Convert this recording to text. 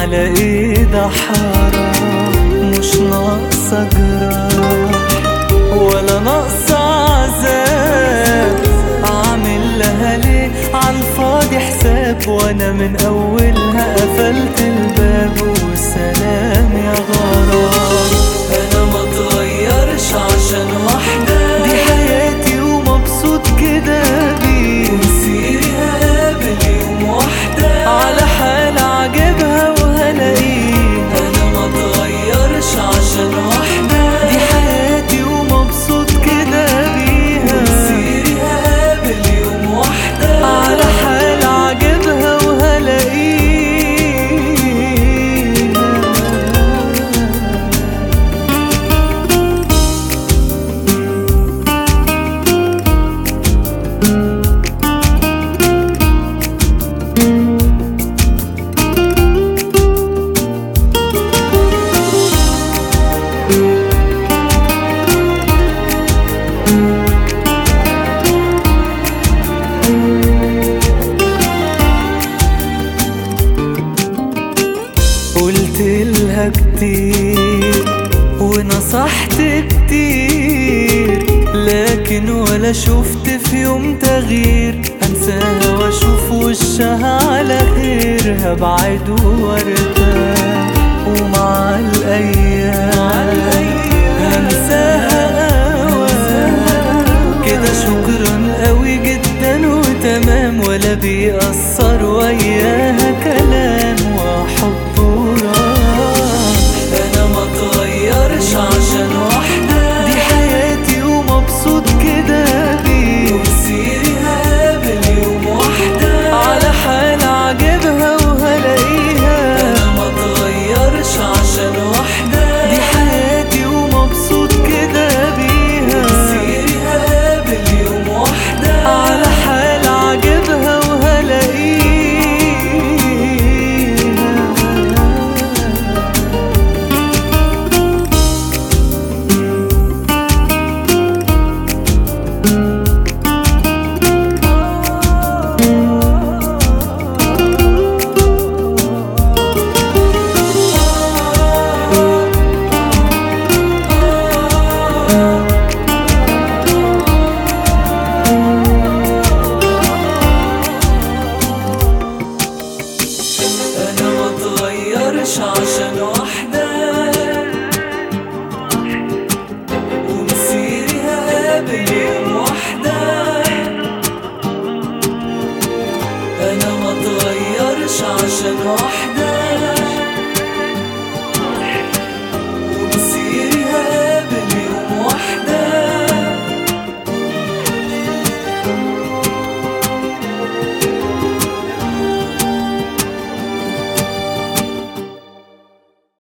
على ايد حرام مش ناقصة جراح ولا ناقصة عذاب اعمل لها ليه عالفاضي حساب وانا من اولها قفلت الباب والسلام يا غرام انا ما اتغيرش عشان واحدة دي حياتي ومبسوط كده بيه ومسيري هقابل يوم واحدة على حال عجبها وهلاقيها انا ما اتغيرش عشان واحدة دي حياتي ومبسوط كده بيها ومسيري هقابل يوم واحدة على حال عجبها وهلاقيها قلت لها كتير ونصحت كتير لكن ولا شفت في يوم تغيير انساها واشوف وشها على خير هبعد وارتاح ومع الايام هنساها أوام كده شكرا قوي جدا وتمام ولا بيأثر وياها كلام وحب وراح انا ما اتغيرش عشان واحدة دي حياتي ومبسوط كده بيه ومسيري هقابل يوم واحدة على حال عجبها وهلاقيها انا ما اتغيرش عشان واحدة دي حياتي ومبسوط كده بيها ومسيري هقابل يوم واحدة على حال عجبها وهلاقيها انا ما اتغيرش عشان